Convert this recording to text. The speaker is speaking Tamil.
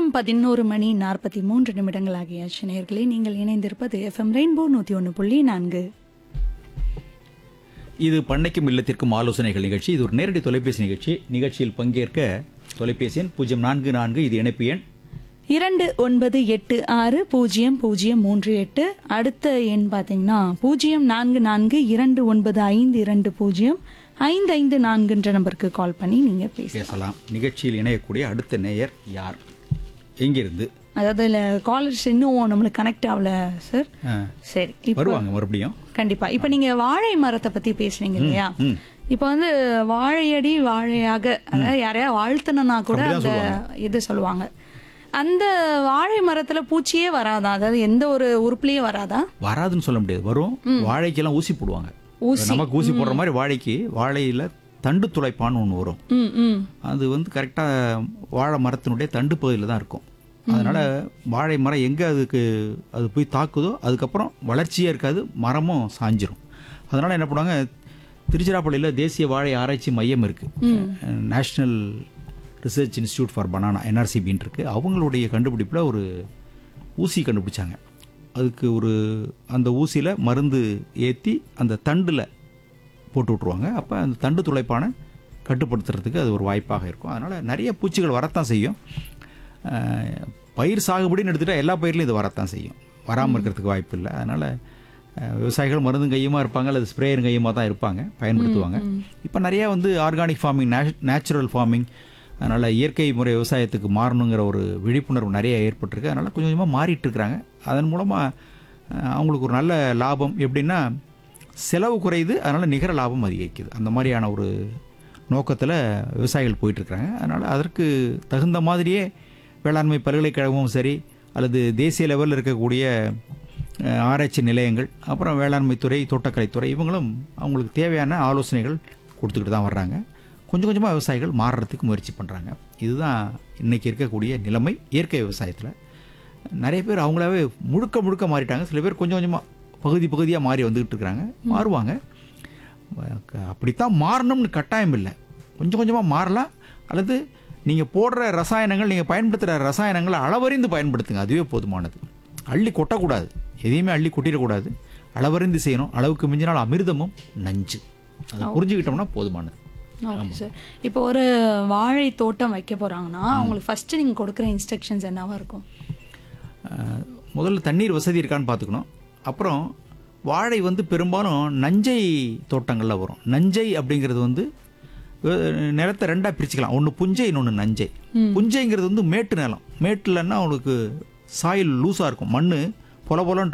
நேரம் பதினோரு மணி நாற்பத்தி மூன்று நிமிடங்கள் ஆகியாச்சு நேயர்களே நீங்கள் இணைந்திருப்பது எஃப்எம் ரெயின்போ நூற்றி ஒன்று புள்ளி நான்கு இது பண்ணைக்கும் இல்லத்திற்கும் ஆலோசனைகள் நிகழ்ச்சி இது ஒரு நேரடி தொலைபேசி நிகழ்ச்சி நிகழ்ச்சியில் பங்கேற்க தொலைபேசி எண் பூஜ்ஜியம் நான்கு நான்கு இது இணைப்பு எண் இரண்டு ஒன்பது எட்டு ஆறு பூஜ்ஜியம் பூஜ்ஜியம் மூன்று எட்டு அடுத்த எண் பார்த்தீங்கன்னா பூஜ்ஜியம் நான்கு நான்கு இரண்டு ஒன்பது ஐந்து இரண்டு பூஜ்ஜியம் ஐந்து ஐந்து நான்குன்ற நம்பருக்கு கால் பண்ணி நீங்கள் பேச பேசலாம் நிகழ்ச்சியில் இணையக்கூடிய அடுத்த நேயர் யார் எங்கிருந்து அதாவது இல்லை காலர்ஸ் இன்னும் நம்மளுக்கு கனெக்ட் ஆகல சார் ஆ, சரி இப்போ வருவாங்க மறுபடியும் கண்டிப்பா இப்ப நீங்க வாழை மரத்தை பத்தி பேசுனீங்க இல்லையா இப்ப வந்து வாழையடி வாழையாக அதாவது யாரையா வாழ்த்தணும்னா கூட அந்த இது சொல்லுவாங்க அந்த வாழை மரத்துல பூச்சியே வராதா அதாவது எந்த ஒரு உறுப்புலயும் வராதா வராதுன்னு சொல்ல முடியாது வரும் வாழைக்கெல்லாம் ஊசி போடுவாங்க நமக்கு ஊசி போடுற மாதிரி வாழைக்கு வாழையில தண்டு துளைப்பான்னு ஒன்று வரும் ம் ம் அது வந்து கரெக்டாக வாழை மரத்தினுடைய தண்டு பகுதியில் தான் இருக்கும் அதனால வாழை மரம் எங்கே அதுக்கு அது போய் தாக்குதோ அதுக்கப்புறம் வளர்ச்சியே இருக்காது மரமும் சாஞ்சிரும் அதனால என்ன பண்ணுவாங்க திருச்சிராப்பள்ளியில் தேசிய வாழை ஆராய்ச்சி மையம் இருக்கு National Research Institute for Banana என்ஆர்சிபின்னு இருக்கு அவங்களுடைய கண்டுபிடிப்பில் ஒரு ஊசி கண்டுபிடிச்சாங்க அதுக்கு ஒரு அந்த ஊசியில் மருந்து ஏற்றி அந்த தண்டில் போட்டு விட்ருவாங்க அப்போ அந்த தண்டு துளைப்பானை கட்டுப்படுத்துறதுக்கு அது ஒரு வாய்ப்பாக இருக்கும் அதனால் நிறைய பூச்சிகள் வரத்தான் செய்யும் அஹ், பயிர் சாகுபடின்னு எடுத்துட்டா எல்லா பயிர்லையும் இது வரத்தான் செய்யும் வராமல் இருக்கிறதுக்கு வாய்ப்பு இல்லை அதனால் விவசாயிகள் மருந்தும் கையுமா இருப்பாங்க அல்லது ஸ்ப்ரேயரும் கையுமா தான் இருப்பாங்க பயன்படுத்துவாங்க இப்போ நிறையா வந்து ஆர்கானிக் ஃபார்மிங் நேச்சுரல் ஃபார்மிங் அதனால் இயற்கை முறை விவசாயத்துக்கு மாறணுங்கிற ஒரு விழிப்புணர்வு நிறைய ஏற்பட்டிருக்கு அதனால் கொஞ்சம் கொஞ்சமாக மாறிட்டு இருக்கிறாங்க அதன் மூலமாக அவங்களுக்கு ஒரு நல்ல லாபம் எப்படின்னா செலவு குறையுது அதனால் நிகர லாபம் அதிகரிக்குது அந்த மாதிரியான ஒரு நோக்கத்தில் விவசாயிகள் போயிட்டுருக்காங்க அதனால் அதற்கு தகுந்த மாதிரியே வேளாண்மை பல்கலைக்கழகமும் சரி அல்லது தேசிய லெவலில் இருக்கக்கூடிய அஹ், ஆராய்ச்சி நிலையங்கள் அப்புறம் வேளாண்மைத்துறை தோட்டக்கலைத்துறை இவங்களும் அவங்களுக்கு தேவையான ஆலோசனைகள் கொடுத்துக்கிட்டு தான் வர்றாங்க கொஞ்சம் கொஞ்சமாக விவசாயிகள் மாறுறதுக்கு முயற்சி பண்ணுறாங்க இதுதான் இன்றைக்கி இருக்கக்கூடிய நிலைமை இயற்கை விவசாயத்தில் நிறைய பேர் அவங்களாவே முழுக்க முழுக்க மாறிட்டாங்க சில பேர் கொஞ்சம் கொஞ்சமாக பகுதி பகுதியாக மாறி வந்துக்கிட்டு இருக்கிறாங்க மாறுவாங்க க- அப்படித்தான் மாறணும்னு கட்டாயம் இல்லை கொஞ்சம் கொஞ்சமாக மாறலாம் அல்லது நீங்கள் போடுற ரசாயனங்கள் நீங்கள் பயன்படுத்துகிற ரசாயனங்களை அளவறிந்து பயன்படுத்துங்க அதுவே போதுமானது அள்ளி கொட்டக்கூடாது எதையுமே அள்ளி கொட்டிடக்கூடாது அளவறிந்து செய்யணும் அளவுக்கு மிஞ்சினால் அமிர்தமும் நஞ்சு அதை புரிஞ்சுக்கிட்டோம்னா போதுமானது ஓகே சார் இப்போ ஒரு வாழை தோட்டம் வைக்க போறாங்கன்னா அவங்களுக்கு ஃபர்ஸ்ட் நீங்க கொடுக்குற இன்ஸ்ட்ரக்ஷன்ஸ் என்னவா இருக்கும் அஹ், முதல்ல தண்ணீர் வசதி இருக்கான்னு பார்த்துக்கணும் அப்புறம் வாழை வந்து பெரும்பாலும் நஞ்சை தோட்டங்களில் வரும் நஞ்சை அப்படிங்கிறது வந்து அஹ், நிலத்தை ரெண்டாக பிரிச்சுக்கலாம் ஒன்று புஞ்சை இன்னொன்று நஞ்சை புஞ்சைங்கிறது வந்து மேட்டு நிலம் மேட்டுலன்னா உங்களுக்கு சாயில் லூஸாக இருக்கும் மண் பொல பொலன்னு